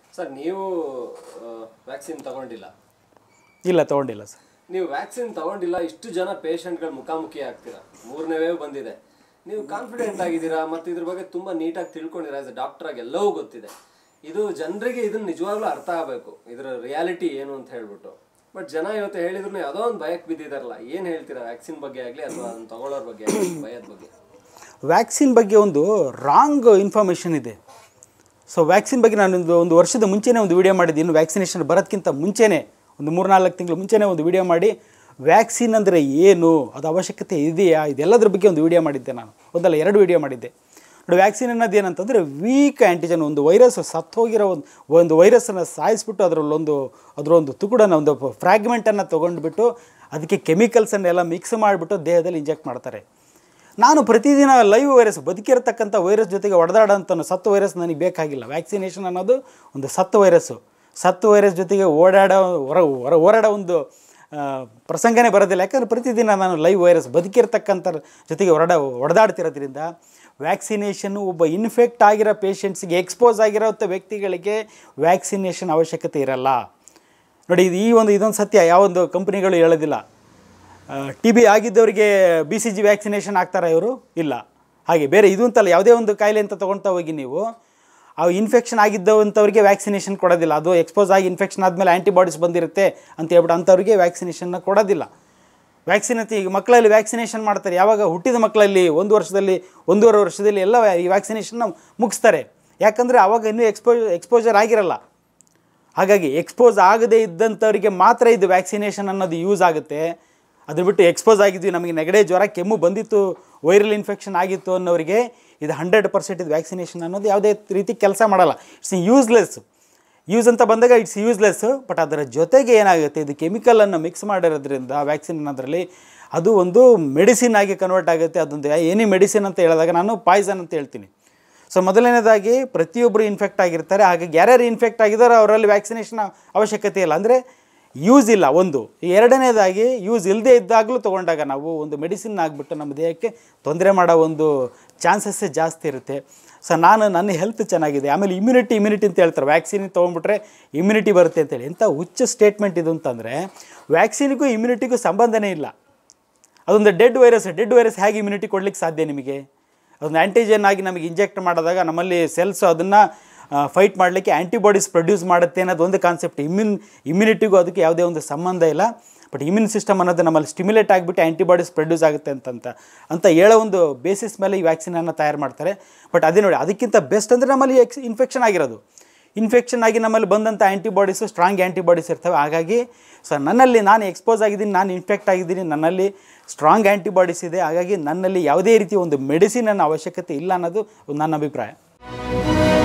sir ನೀವು vaccine ತಗೊಂಡಿಲ್ಲ ಇಲ್ಲ ತೊಗೊಂಡಿಲ್ಲ ಸರ್ ನೀವು ವ್ಯಾಕ್ಸಿನ್ ತಗೊಂಡಿಲ್ಲ ಇಷ್ಟು ಜನ ಪೇಷಂಟ್ಗಳು ಮುಖಾಮುಖಿ ಆಗ್ತೀರಾ ಮೂರನೇ ವೇವ್ ಬಂದಿದೆ ನೀವು ಕಾನ್ಫಿಡೆಂಟ್ ಆಗಿದ್ದೀರಾ ಮತ್ತು ಇದ್ರ ಬಗ್ಗೆ ತುಂಬಾ ನೀಟಾಗಿ ತಿಳ್ಕೊಂಡಿರ ಆಸ್ ಎ ಡಾಕ್ಟರ್ ಆಗಿ ಎಲ್ಲವೂ ಗೊತ್ತಿದೆ ಇದು ಜನರಿಗೆ ಇದನ್ನ ನಿಜವಾಗ್ಲೂ ಅರ್ಥ ಆಗಬೇಕು ಇದರ ರಿಯಾಲಿಟಿ ಏನು ಅಂತ ಹೇಳ್ಬಿಟ್ಟು ಬಟ್ ಜನ ಇವತ್ತು ಹೇಳಿದ್ರು ಯಾವುದೋ ಒಂದು ಭಯಕ್ಕೆ ಬಿದ್ದಿದಾರಲ್ಲ ಏನು ಹೇಳ್ತೀರಾ ವ್ಯಾಕ್ಸಿನ್ ಬಗ್ಗೆ ಆಗಲಿ ಅಥವಾ ಅದನ್ನ ತಗೊಳ್ಳೋರ್ ಬಗ್ಗೆ ಆಗಲಿ ಭಯದ ಬಗ್ಗೆ ವ್ಯಾಕ್ಸಿನ್ ಬಗ್ಗೆ ಒಂದು ರಾಂಗ್ ಇನ್ಫಾರ್ಮೇಷನ್ ಇದೆ ಸೊ ವ್ಯಾಕ್ಸಿನ್ ಬಗ್ಗೆ ನಾನು ಒಂದು ಒಂದು ವರ್ಷದ ಮುಂಚೆನೇ ಒಂದು ವಿಡಿಯೋ ಮಾಡಿದ್ದೆ ಇನ್ನು ವ್ಯಾಕ್ಸಿನೇಷನ್ ಬರೋದಕ್ಕಿಂತ ಮುಂಚೆನೇ ಒಂದು ಮೂರ್ನಾಲ್ಕು ತಿಂಗಳು ಮುಂಚೆನೇ ಒಂದು ವಿಡಿಯೋ ಮಾಡಿ ವ್ಯಾಕ್ಸಿನ್ ಅಂದರೆ ಏನು ಅದು ಅವಶ್ಯಕತೆ ಇದೆಯಾ ಇದೆಲ್ಲದ್ರ ಬಗ್ಗೆ ಒಂದು ವಿಡಿಯೋ ಮಾಡಿದ್ದೆ ನಾನು ಒಂದಲ್ಲ ಎರಡು ವಿಡಿಯೋ ಮಾಡಿದ್ದೆ ನೋಡಿ ವ್ಯಾಕ್ಸಿನ್ ಅನ್ನೋದು ಏನಂತಂದರೆ ವೀಕ್ ಆ್ಯಂಟಿಜನ್ ಒಂದು ವೈರಸ್ ಸತ್ತೋಗಿರೋ ಒಂದು ಒಂದು ವೈರಸ್ಸನ್ನು ಸಾಯಿಸ್ಬಿಟ್ಟು ಅದರಲ್ಲೊಂದು ಅದರೊಂದು ತುಕುಡನ್ನು ಒಂದು ಫ್ರ್ಯಾಗ್ಮೆಂಟನ್ನು ತೊಗೊಂಡ್ಬಿಟ್ಟು ಅದಕ್ಕೆ ಕೆಮಿಕಲ್ಸನ್ನೆಲ್ಲ ಮಿಕ್ಸ್ ಮಾಡಿಬಿಟ್ಟು ದೇಹದಲ್ಲಿ ಇಂಜೆಕ್ಟ್ ಮಾಡ್ತಾರೆ ನಾನು ಪ್ರತಿದಿನ ಲೈವ್ ವೈರಸ್ ಬದುಕಿರತಕ್ಕಂಥ ವೈರಸ್ ಜೊತೆಗೆ ಹೊಡೆದಾಡೋಂಥ ಸತ್ತು ವೈರಸ್ ನನಗೆ ಬೇಕಾಗಿಲ್ಲ ವ್ಯಾಕ್ಸಿನೇಷನ್ ಅನ್ನೋದು ಒಂದು ಸತ್ತು ವೈರಸ್ಸು ಸತ್ತು ವೈರಸ್ ಜೊತೆಗೆ ಓಡಾಡೋ ಹೊರ ಹೊರ ಹೋರಾಡೋ ಒಂದು ಆ, ಪ್ರಸಂಗನೇ ಬರೋದಿಲ್ಲ ಯಾಕಂದರೆ ಪ್ರತಿದಿನ ನಾನು ಲೈವ್ ವೈರಸ್ ಬದುಕಿರ್ತಕ್ಕಂಥ ಜೊತೆಗೆ ಹೊರಡ ಹೊಡೆದಾಡ್ತಿರೋದ್ರಿಂದ ವ್ಯಾಕ್ಸಿನೇಷನ್ನು ಒಬ್ಬ ಇನ್ಫೆಕ್ಟ್ ಆಗಿರೋ ಪೇಷಂಟ್ಸಿಗೆ ಎಕ್ಸ್ಪೋಸ್ ಆಗಿರೋಂಥ ವ್ಯಕ್ತಿಗಳಿಗೆ ವ್ಯಾಕ್ಸಿನೇಷನ್ ಅವಶ್ಯಕತೆ ಇರಲ್ಲ ನೋಡಿ ಇದು ಈ ಒಂದು ಇದೊಂದು ಸತ್ಯ ಯಾವೊಂದು ಕಂಪ್ನಿಗಳು ಹೇಳೋದಿಲ್ಲ ಟಿ ಬಿ ಆಗಿದ್ದವರಿಗೆ ಬಿ ಸಿ ಜಿ ವ್ಯಾಕ್ಸಿನೇಷನ್ ಆಗ್ತಾರಾ ಇವರು ಇಲ್ಲ ಹಾಗೆ ಬೇರೆ ಇದು ಅಂತಲ್ಲ ಯಾವುದೇ ಒಂದು ಕಾಯಿಲೆ ಅಂತ ತೊಗೊಳ್ತಾ ಹೋಗಿ ನೀವು ಆ ಇನ್ಫೆಕ್ಷನ್ ಆಗಿದ್ದವಂಥವ್ರಿಗೆ ವ್ಯಾಕ್ಸಿನೇಷನ್ ಕೊಡೋದಿಲ್ಲ ಅದು ಎಕ್ಸ್ಪೋಸ್ ಆಗಿ ಇನ್ಫೆಕ್ಷನ್ ಆದಮೇಲೆ ಆ್ಯಂಟಿಬಾಡೀಸ್ ಬಂದಿರುತ್ತೆ ಅಂತ ಹೇಳ್ಬಿಟ್ಟು ಅಂಥವ್ರಿಗೆ ವ್ಯಾಕ್ಸಿನೇಷನ್ನ ಕೊಡೋದಿಲ್ಲ ವ್ಯಾಕ್ಸಿನ್ ಅಂತ ಈಗ ಮಕ್ಕಳಲ್ಲಿ ವ್ಯಾಕ್ಸಿನೇಷನ್ ಮಾಡ್ತಾರೆ ಯಾವಾಗ ಹುಟ್ಟಿದ ಮಕ್ಕಳಲ್ಲಿ ಒಂದು ವರ್ಷದಲ್ಲಿ ಒಂದೂವರೆ ವರ್ಷದಲ್ಲಿ ಎಲ್ಲ ಈ ವ್ಯಾಕ್ಸಿನೇಷನ್ನ ಮುಗಿಸ್ತಾರೆ ಯಾಕಂದರೆ ಆವಾಗ ಇನ್ನೂ ಎಕ್ಸ್ಪೋ ಎಕ್ಸ್ಪೋಜರ್ ಆಗಿರಲ್ಲ ಹಾಗಾಗಿ ಎಕ್ಸ್ಪೋಸ್ ಆಗದೇ ಇದ್ದಂಥವರಿಗೆ ಮಾತ್ರ ಇದು ವ್ಯಾಕ್ಸಿನೇಷನ್ ಅನ್ನೋದು ಯೂಸ್ ಆಗುತ್ತೆ ಅದು ಬಿಟ್ಟು ಎಕ್ಸ್ಪೋಸ್ ಆಗಿದ್ವಿ ನಮಗೆ ನೆಗಡೆ ಜ್ವರ ಕೆಮ್ಮು ಬಂದಿತ್ತು ವೈರಲ್ ಇನ್ಫೆಕ್ಷನ್ ಆಗಿತ್ತು ಅನ್ನೋರಿಗೆ ಇದು ಹಂಡ್ರೆಡ್ ಪರ್ಸೆಂಟ್ ಇದು ವ್ಯಾಕ್ಸಿನೇಷನ್ ಅನ್ನೋದು ಯಾವುದೇ ರೀತಿ ಕೆಲಸ ಮಾಡಲ್ಲ ಇಟ್ಸ್ ಯೂಸ್ಲೆಸ್ ಯೂಸ್ ಅಂತ ಬಂದಾಗ ಇಟ್ಸ್ ಯೂಸ್ಲೆಸ್ ಬಟ್ ಅದರ ಜೊತೆಗೆ ಏನಾಗುತ್ತೆ ಇದು ಕೆಮಿಕಲನ್ನು ಮಿಕ್ಸ್ ಮಾಡಿರೋದ್ರಿಂದ ವ್ಯಾಕ್ಸಿನ್ ಅನ್ನೋದ್ರಲ್ಲಿ ಅದು ಒಂದು ಮೆಡಿಸಿನ್ ಆಗಿ ಕನ್ವರ್ಟ್ ಆಗುತ್ತೆ ಅದೊಂದು ಎನಿ ಮೆಡಿಸಿನ್ ಅಂತ ಹೇಳಿದಾಗ ನಾನು ಪಾಯ್ಸನ್ ಅಂತ ಹೇಳ್ತೀನಿ ಸೊ ಮೊದಲನೇದಾಗಿ ಪ್ರತಿಯೊಬ್ಬರು ಇನ್ಫೆಕ್ಟ್ ಆಗಿರ್ತಾರೆ ಹಾಗಾಗಿ ಯಾರ್ಯಾರು ಇನ್ಫೆಕ್ಟ್ ಆಗಿದ್ದಾರೋ ಅವರಲ್ಲಿ ವ್ಯಾಕ್ಸಿನೇಷನ್ ಅವಶ್ಯಕತೆ ಇಲ್ಲ ಅಂದರೆ ಯೂಸ್ ಇಲ್ಲ ಒಂದು ಎರಡನೇದಾಗಿ ಯೂಸ್ ಇಲ್ಲದೆ ಇದ್ದಾಗಲೂ ತೊಗೊಂಡಾಗ ನಾವು ಒಂದು ಮೆಡಿಸಿನ್ ಆಗಿಬಿಟ್ಟು ನಮ್ಮ ದೇಹಕ್ಕೆ ತೊಂದರೆ ಮಾಡೋ ಒಂದು ಚಾನ್ಸಸ್ಸೇ ಜಾಸ್ತಿ ಇರುತ್ತೆ ಸೊ ನಾನು ನನ್ನ ಹೆಲ್ತ್ ಚೆನ್ನಾಗಿದೆ ಆಮೇಲೆ ಇಮ್ಯುನಿಟಿ ಇಮ್ಯುನಿಟಿ ಅಂತ ಹೇಳ್ತಾರೆ ವ್ಯಾಕ್ಸಿನ್ ತೊಗೊಂಡ್ಬಿಟ್ರೆ ಇಮ್ಯುನಿಟಿ ಬರುತ್ತೆ ಅಂತೇಳಿ ಎಂಥ ಹುಚ್ಚ ಸ್ಟೇಟ್ಮೆಂಟ್ ಇದು ಅಂತಂದರೆ ವ್ಯಾಕ್ಸಿನ್ಗೂ ಇಮ್ಯುನಿಟಿಗೂ ಸಂಬಂಧನೇ ಇಲ್ಲ ಅದೊಂದು ಡೆಡ್ ವೈರಸ್ ಡೆಡ್ ವೈರಸ್ ಹೇಗೆ ಇಮ್ಯುನಿಟಿ ಕೊಡ್ಲಿಕ್ಕೆ ಸಾಧ್ಯ ನಿಮಗೆ ಅದೊಂದು ಆ್ಯಂಟಿಜನ್ ಆಗಿ ನಮಗೆ ಇಂಜೆಕ್ಟ್ ಮಾಡಿದಾಗ ನಮ್ಮಲ್ಲಿ ಸೆಲ್ಸ್ ಅದನ್ನು ಫೈಟ್ ಮಾಡಲಿಕ್ಕೆ ಆ್ಯಂಟಿಬಾಡೀಸ್ ಪ್ರೊಡ್ಯೂಸ್ ಮಾಡುತ್ತೆ ಅನ್ನೋದು ಒಂದು ಕಾನ್ಸೆಪ್ಟ್ ಇಮ್ಯೂನ್ ಇಮ್ಯುನಿಟಿಗೂ ಅದಕ್ಕೆ ಯಾವುದೇ ಒಂದು ಸಂಬಂಧ ಇಲ್ಲ ಬಟ್ ಇಮ್ಯೂನ್ ಸಿಸ್ಟಮ್ ಅನ್ನೋದು ನಮ್ಮಲ್ಲಿ ಸ್ಟಿಮ್ಯುಲೇಟ್ ಆಗಿಬಿಟ್ಟು ಆ್ಯಂಟಿಬಾಡೀಸ್ ಪ್ರೊಡ್ಯೂಸ್ ಆಗುತ್ತೆ ಅಂತಂತ ಅಂತ ಹೇಳೋ ಒಂದು ಬೇಸಿಸ್ ಮೇಲೆ ಈ ವ್ಯಾಕ್ಸಿನನ್ನು ತಯಾರು ಮಾಡ್ತಾರೆ ಬಟ್ ಅದೇ ನೋಡಿ ಅದಕ್ಕಿಂತ ಬೆಸ್ಟ್ ಅಂದರೆ ನಮ್ಮಲ್ಲಿ ಎಕ್ಸ್ ಇನ್ಫೆಕ್ಷನ್ ಆಗಿರೋದು ಇನ್ಫೆಕ್ಷನ್ ಆಗಿ ನಮ್ಮಲ್ಲಿ ಬಂದಂಥ ಆ್ಯಂಟಿಬಾಡೀಸು ಸ್ಟ್ರಾಂಗ್ ಆ್ಯಂಟಿಬಾಡೀಸ್ ಇರ್ತವೆ ಹಾಗಾಗಿ ಸೊ ನನ್ನಲ್ಲಿ ನಾನು ಎಕ್ಸ್ಪೋಸ್ ಆಗಿದ್ದೀನಿ ನಾನು ಇನ್ಫೆಕ್ಟ್ ಆಗಿದ್ದೀನಿ ನನ್ನಲ್ಲಿ ಸ್ಟ್ರಾಂಗ್ ಆ್ಯಂಟಿಬಾಡೀಸ್ ಇದೆ ಹಾಗಾಗಿ ನನ್ನಲ್ಲಿ ಯಾವುದೇ ರೀತಿಯ ಒಂದು ಮೆಡಿಸಿನ್ ಅವಶ್ಯಕತೆ ಇಲ್ಲ ಅನ್ನೋದು ನನ್ನ ಅಭಿಪ್ರಾಯ